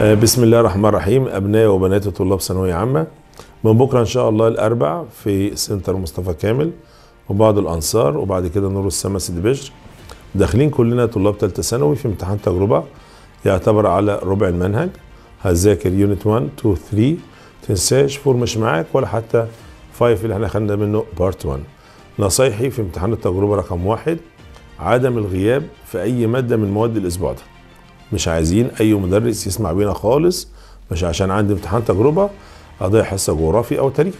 آه، بسم الله الرحمن الرحيم ابنائي وبناتي طلاب ثانويه عامه من بكره ان شاء الله الاربع في سنتر مصطفى كامل وبعض الانصار وبعد كده نور السما سيدي بشر داخلين كلنا طلاب ثالثه ثانوي في امتحان تجربه يعتبر على ربع المنهج هتذاكر يونت 1 2 3 تنساش فور مش معاك ولا حتى 5 اللي احنا خدنا منه بارت 1 نصايحي في امتحان التجربه رقم واحد عدم الغياب في اي ماده من مواد الاسبوع ده مش عايزين اي مدرس يسمع بينا خالص مش عشان عندي امتحان تجربه اضيع حصه جغرافي او تاريخ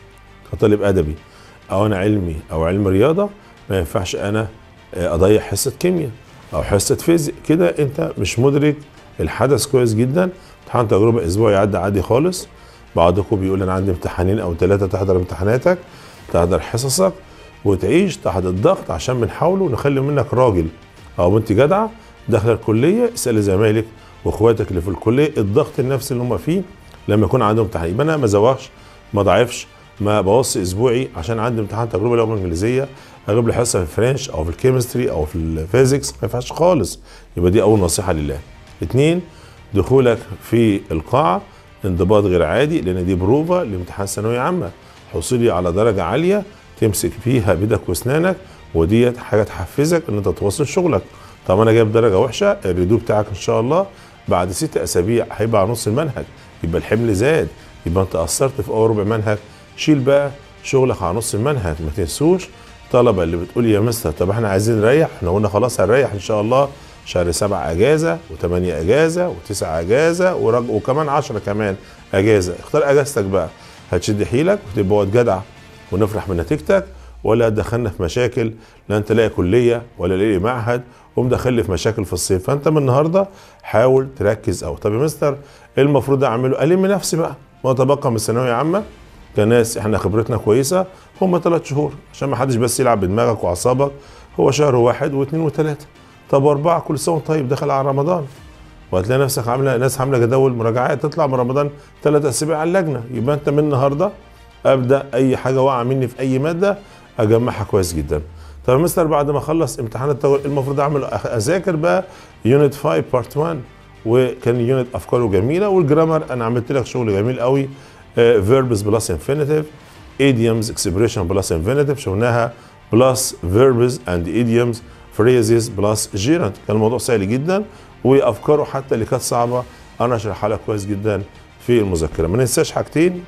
كطالب ادبي او انا علمي او علم رياضه ما ينفعش انا اضيع حصه كيمياء او حصه فيزياء كده انت مش مدرك الحدث كويس جدا امتحان تجربه اسبوع يعدي عادي خالص بعضكم بيقول انا عندي امتحانين او ثلاثه تحضر امتحاناتك تحضر حصصك وتعيش تحت الضغط عشان بنحاوله نخلي منك راجل او بنت جدعه داخله الكليه اسال زمايلك واخواتك اللي في الكليه الضغط النفسي اللي هم فيه لما يكون عندهم امتحان يبقى انا ما زوغش ما ضعفش ما بوصي اسبوعي عشان عندي امتحان تجربه لغه انجليزيه اجيب لي حصه في الفرنش او في الكيمستري او في الفيزيكس ما ينفعش خالص يبقى دي اول نصيحه لله اتنين دخولك في القاعه انضباط غير عادي لان دي بروفا لامتحان ثانويه عامه حصولي على درجه عاليه تمسك فيها بايدك واسنانك وديت حاجه تحفزك ان انت تواصل شغلك طب انا جايب درجه وحشه الريدو بتاعك ان شاء الله بعد ست اسابيع هيبقى على نص المنهج يبقى الحمل زاد يبقى انت قصرت في اول ربع منهج شيل بقى شغلك على نص المنهج ما تنسوش الطلبه اللي بتقول يا مستر طب احنا عايزين نريح احنا قلنا خلاص هنريح ان شاء الله شهر سبعة اجازه وثمانية اجازه وتسعة اجازه ورج... وكمان عشرة كمان اجازه اختار اجازتك بقى هتشد حيلك وتبقى واد جدع ونفرح بنتيجتك ولا دخلنا في مشاكل لا انت لاقي كليه ولا لاقي معهد ومدخل في مشاكل في الصيف فانت من النهارده حاول تركز او طب يا مستر ايه المفروض اعمله؟ الم نفسي بقى ما تبقى من الثانويه عامه كناس احنا خبرتنا كويسه هم ثلاث شهور عشان ما حدش بس يلعب بدماغك واعصابك هو شهر واحد واثنين وثلاثه طب واربعه كل سنه وانت طيب دخل على رمضان وهتلاقي نفسك عامله ناس عامله جداول مراجعات تطلع من رمضان ثلاث اسابيع على اللجنه يبقى انت من النهارده ابدا اي حاجه واقعه مني في اي ماده اجمعها كويس جدا طب مستر بعد ما اخلص امتحان التجربه المفروض اعمل اذاكر بقى يونت 5 بارت 1 وكان يونت افكاره جميله والجرامر انا عملت لك شغل جميل قوي فيربس بلس انفينيتيف ايديومز اكسبريشن بلس انفينيتيف شفناها بلس فيربس اند ايديومز فريزز بلس جيرانت كان الموضوع سهل جدا وافكاره حتى اللي كانت صعبه انا اشرحها لك كويس جدا في المذكره ما ننساش حاجتين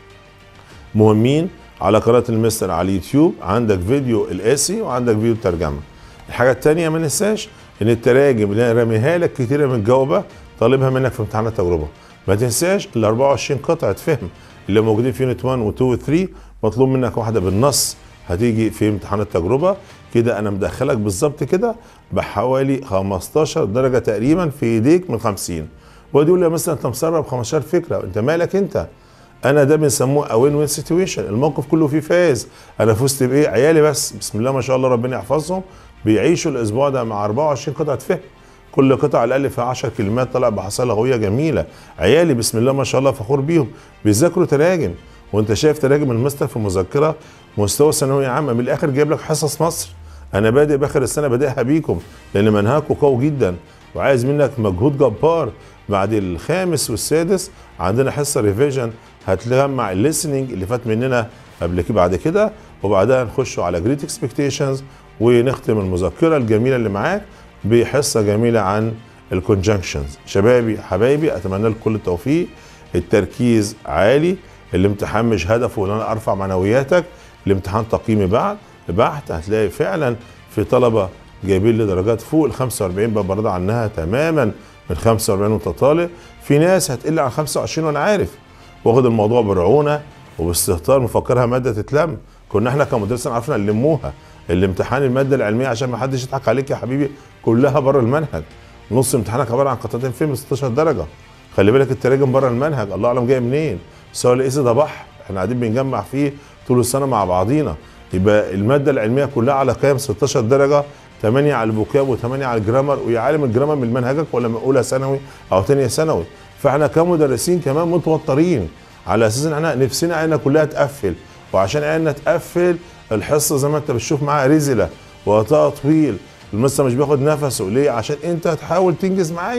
مهمين على قناه المستر على اليوتيوب عندك فيديو القاسي وعندك فيديو الترجمه الحاجه الثانيه ما ننساش ان التراجم اللي انا راميها لك كتيره متجاوبه طالبها منك في امتحان التجربه ما تنساش ال 24 قطعه فهم اللي موجودين في يونت 1 و 2 و 3 مطلوب منك واحده بالنص هتيجي في امتحان التجربه كده انا مدخلك بالظبط كده بحوالي 15 درجه تقريبا في ايديك من 50 وادي يقول لي مثلا انت مسرب 15 فكره انت مالك انت انا ده بنسموه اوين وين سيتويشن الموقف كله فيه فاز انا فزت بايه عيالي بس بسم الله ما شاء الله ربنا يحفظهم بيعيشوا الاسبوع ده مع 24 قطعه فهم كل قطعه على الاقل فيها 10 كلمات طلع بحصيله لغويه جميله عيالي بسم الله ما شاء الله فخور بيهم بيذاكروا تراجم وانت شايف تراجم المستر في مذكره مستوى ثانويه عامه من الاخر جايب لك حصص مصر انا بادئ باخر السنه بادئها بيكم لان منهجكم قوي جدا وعايز منك مجهود جبار بعد الخامس والسادس عندنا حصه ريفيجن هتجمع الليسننج اللي فات مننا قبل كده بعد كده وبعدها نخش على جريت اكسبكتيشنز ونختم المذكره الجميله اللي معاك بحصه جميله عن الكونجنكشنز شبابي حبايبي اتمنى لكم كل التوفيق التركيز عالي الامتحان مش هدفه ان انا ارفع معنوياتك الامتحان تقييمي بعد بحت هتلاقي فعلا في طلبه جايبين لي درجات فوق ال 45 ببقى برضى عنها تماما من 45 وانت طالب في ناس هتقل عن 25 وانا عارف واخد الموضوع برعونه وباستهتار مفكرها ماده تتلم كنا احنا كمدرسين عرفنا نلموها الامتحان الماده العلميه عشان ما حدش يضحك عليك يا حبيبي كلها بره المنهج نص امتحانك عباره عن قطعتين فيلم 16 درجه خلي بالك التراجم بره المنهج الله اعلم جاي منين سواء القيس ده بحر احنا قاعدين بنجمع فيه طول السنه مع بعضينا يبقى الماده العلميه كلها على قيم 16 درجه 8 على الفوكاب و8 على الجرامر ويا عالم الجرامر من منهجك ولا من اولى ثانوي او ثانيه ثانوي فاحنا كمدرسين كمان متوترين على اساس ان احنا نفسنا عيننا كلها تقفل وعشان عيننا تقفل الحصه زي ما انت بتشوف معاها رزله وقتها طويل المستر مش بياخد نفسه ليه عشان انت هتحاول تنجز معايا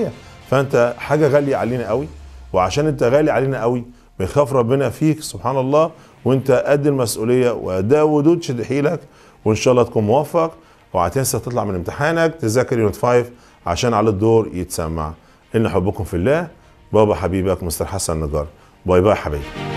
فانت حاجه غاليه علينا قوي وعشان انت غالي علينا قوي بيخاف ربنا فيك سبحان الله وانت قد المسؤوليه واداء ودود شد حيلك وان شاء الله تكون موفق وهتنسى تطلع من امتحانك تذاكر يونت 5 عشان على الدور يتسمع ان حبكم في الله بابا حبيبك مستر حسن نجار باي باي حبيبي